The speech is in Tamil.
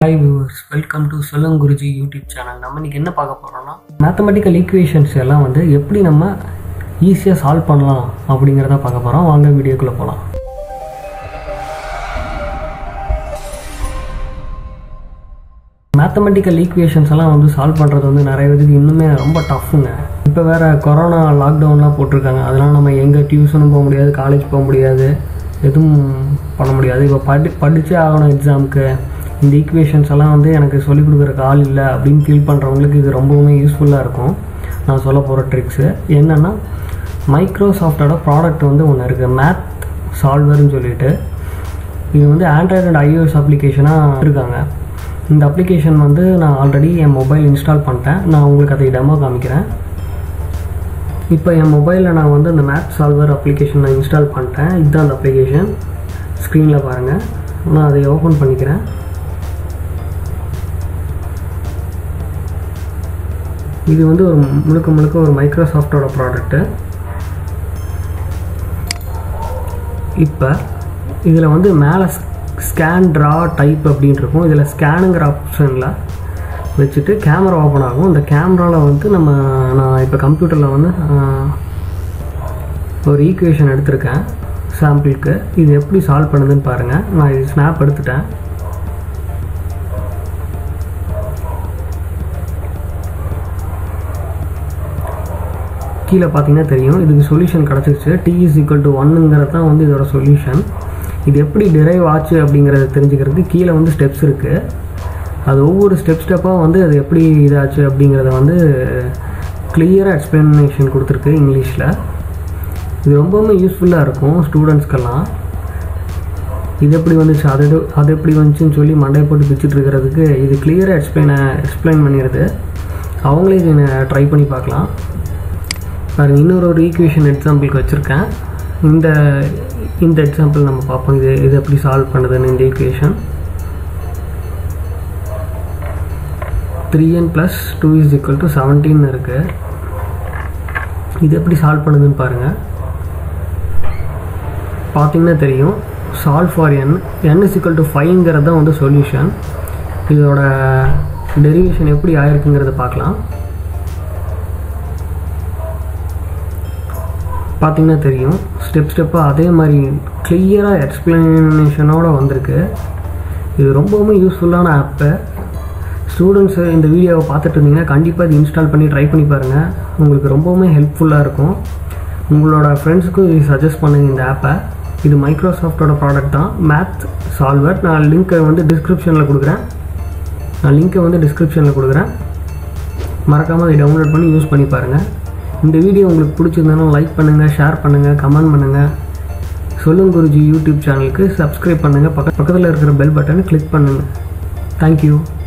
ஹாய் வியூவர்ஸ் வெல்கம் டு சொல்லுங்க குருஜி யூடியூப் சேனல் நம்ம இன்னைக்கு என்ன பார்க்க போகிறோம்னா மேத்தமெட்டிக்கல் ஈக்குவேஷன்ஸ் எல்லாம் வந்து எப்படி நம்ம ஈஸியாக சால்வ் பண்ணலாம் அப்படிங்கிறத பார்க்க போகிறோம் வாங்க வீடியோக்குள்ளே போகலாம் மேத்தமெட்டிக்கல் ஈக்குவேஷன்ஸ் எல்லாம் வந்து சால்வ் பண்ணுறது வந்து நிறைய பேருக்கு இன்னுமே ரொம்ப டஃப்புங்க இப்போ வேறு கொரோனா லாக்டவுன்லாம் போட்டிருக்காங்க அதனால் நம்ம எங்கே டியூஷனும் போக முடியாது காலேஜ் போக முடியாது எதுவும் பண்ண முடியாது இப்போ படி படித்தே ஆகணும் எக்ஸாமுக்கு இந்த ஈக்குவேஷன்ஸ் எல்லாம் வந்து எனக்கு சொல்லிக் கொடுக்குறக்கு ஆள் இல்லை அப்படின்னு ஃபீல் பண்ணுறவங்களுக்கு இது ரொம்பவுமே யூஸ்ஃபுல்லாக இருக்கும் நான் சொல்ல போகிற ட்ரிக்ஸு என்னென்னா மைக்ரோசாஃப்டோட ப்ராடக்ட் வந்து ஒன்று இருக்குது மேத் சால்வர்னு சொல்லிட்டு இது வந்து ஆண்ட்ராய்டு அண்ட் ஐஓஎஸ் அப்ளிகேஷனாக இருக்காங்க இந்த அப்ளிகேஷன் வந்து நான் ஆல்ரெடி என் மொபைல் இன்ஸ்டால் பண்ணிட்டேன் நான் உங்களுக்கு அதை டெமோ காமிக்கிறேன் இப்போ என் மொபைலில் நான் வந்து இந்த மேத் சால்வர் அப்ளிகேஷன் நான் இன்ஸ்டால் பண்ணிட்டேன் இதுதான் அந்த அப்ளிகேஷன் ஸ்க்ரீனில் பாருங்கள் நான் அதை ஓப்பன் பண்ணிக்கிறேன் இது வந்து ஒரு முழுக்க முழுக்க ஒரு மைக்ரோசாஃப்டோட ப்ராடக்ட்டு இப்போ இதில் வந்து மேலே ஸ்கேன் ட்ரா டைப் அப்படின்னு இருக்கும் இதில் ஸ்கேனுங்கிற ஆப்ஷனில் வச்சுட்டு கேமரா ஓப்பன் ஆகும் இந்த கேமராவில் வந்து நம்ம நான் இப்போ கம்ப்யூட்டரில் வந்து ஆஹ், ஒரு ஈக்குவேஷன் எடுத்திருக்கேன் சாம்பிளுக்கு இது எப்படி சால்வ் பண்ணுதுன்னு பாருங்கள் நான் இது ஸ்னாப் எடுத்துட்டேன் கீழே பார்த்தீங்கன்னா தெரியும் இதுக்கு சொல்யூஷன் கிடச்சிருச்சு டி இஸ் ஈக்குவல் டு ஒன்னுங்கிறது தான் வந்து இதோட சொல்யூஷன் இது எப்படி டிரைவ் ஆச்சு அப்படிங்கிறத தெரிஞ்சுக்கிறதுக்கு கீழே வந்து ஸ்டெப்ஸ் இருக்குது அது ஒவ்வொரு ஸ்டெப் ஸ்டெப்பாக வந்து அது எப்படி இதாச்சு அப்படிங்கிறத வந்து கிளியராக எக்ஸ்ப்ளனேஷன் கொடுத்துருக்கு இங்கிலீஷில் இது ரொம்பவுமே யூஸ்ஃபுல்லாக இருக்கும் ஸ்டூடெண்ட்ஸ்க்கெல்லாம் இது எப்படி வந்துச்சு அது எது- அது எப்படி வந்துச்சுன்னு சொல்லி மண்டையை போட்டு பிச்சுட்டு இருக்கிறதுக்கு இது கிளியராக எக்ஸ்பிளைன் எக்ஸ்பிளைன் பண்ணிடுது அவங்களே இதை ட்ரை பண்ணி பார்க்கலாம் பாருங்க இன்னொரு ஒரு ஈக்குவேஷன் எக்ஸாம்பிளுக்கு வச்சுருக்கேன் இந்த இந்த எக்ஸாம்பிள் நம்ம பார்ப்போம் இது இது எப்படி சால்வ் பண்ணுதுன்னு இந்த equation three N plus two is equal to seventeen இருக்குது இது எப்படி சால்வ் பண்ணுதுன்னு பாருங்கள் பார்த்தீங்கன்னா தெரியும் solve for N N is equal to ஃபைவ்ங்கிறது தான் வந்து சொல்யூஷன் இதோட டெரிவேஷன் எப்படி ஆயிருக்குங்கிறத பார்க்கலாம் பார்த்தீங்கன்னா தெரியும் ஸ்டெப் ஸ்டெப்பாக அதே மாதிரி கிளியராக எக்ஸ்பிளனேஷனோட வந்திருக்கு இது ரொம்பவுமே யூஸ்ஃபுல்லான ஆப்பு ஸ்டூடெண்ட்ஸு இந்த வீடியோவை பார்த்துட்டு இருந்தீங்கன்னா கண்டிப்பாக இது இன்ஸ்டால் பண்ணி ட்ரை பண்ணி பாருங்கள் உங்களுக்கு ரொம்பவுமே ஹெல்ப்ஃபுல்லாக இருக்கும் உங்களோட ஃப்ரெண்ட்ஸுக்கும் இது சஜஸ்ட் பண்ணுங்கள் இந்த ஆப்பை இது மைக்ரோசாஃப்டோட ப்ராடக்ட் தான் மேத் சால்வர் நான் லிங்க்கை வந்து டிஸ்கிரிப்ஷனில் கொடுக்குறேன் நான் லிங்க்கை வந்து டிஸ்கிரிப்ஷனில் கொடுக்குறேன் மறக்காமல் அதை டவுன்லோட் பண்ணி யூஸ் பண்ணி பாருங்கள் இந்த வீடியோ உங்களுக்கு பிடிச்சிருந்தாலும் லைக் பண்ணுங்கள் ஷேர் பண்ணுங்கள் கமெண்ட் பண்ணுங்கள் சொல்லுங்க குருஜி யூடியூப் சேனலுக்கு சப்ஸ்கிரைப் பண்ணுங்கள் பக்க பக்கத்தில் இருக்கிற பெல் பட்டனை கிளிக் பண்ணுங்கள் தேங்க்யூ